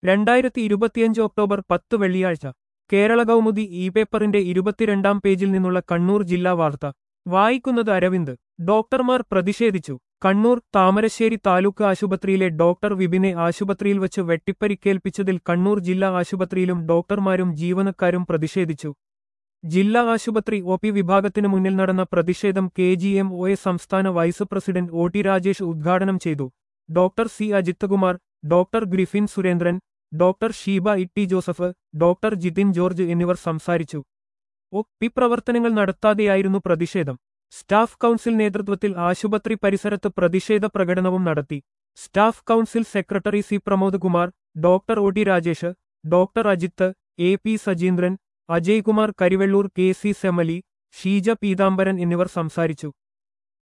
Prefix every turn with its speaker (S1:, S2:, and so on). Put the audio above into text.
S1: രണ്ടായിരത്തി ഇരുപത്തിയഞ്ച് ഒക്ടോബർ പത്ത് വെള്ളിയാഴ്ച കേരള കൗമുദി ഇ പേപ്പറിന്റെ ഇരുപത്തിരണ്ടാം പേജിൽ നിന്നുള്ള കണ്ണൂർ ജില്ലാ വാർത്ത വായിക്കുന്നത് അരവിന്ദ് ഡോക്ടർമാർ പ്രതിഷേധിച്ചു കണ്ണൂർ താമരശ്ശേരി താലൂക്ക് ആശുപത്രിയിലെ ഡോക്ടർ വിപിനെ ആശുപത്രിയിൽ വച്ച് വെട്ടിപ്പരിക്കേൽപ്പിച്ചതിൽ കണ്ണൂർ ജില്ലാ ആശുപത്രിയിലും ഡോക്ടർമാരും ജീവനക്കാരും പ്രതിഷേധിച്ചു ജില്ലാ ആശുപത്രി ഒ പി വിഭാഗത്തിനു മുന്നിൽ നടന്ന പ്രതിഷേധം K G M O A സംസ്ഥാന vice president O T Rajesh ഉദ്ഘാടനം ചെയ്തു doctor C Ajithkumar doctor Griffin Surendran doctor Sheeba Itty Joseph doctor Jithin George എന്നിവർ സംസാരിച്ചു ഒ പി പ്രവർത്തനങ്ങൾ നടത്താതെയായിരുന്നു പ്രതിഷേധം സ്റ്റാഫ് കൗൺസിൽ നേതൃത്വത്തിൽ ആശുപത്രി പരിസരത്ത് പ്രതിഷേധ പ്രകടനവും നടത്തി staff council secretary C Pramod Kumar doctor O T Rajesh doctor Ajith A P Sajeendran Ajaykumar Karivellur K C Semali Sheeja Peethambaran എന്നിവർ സംസാരിച്ചു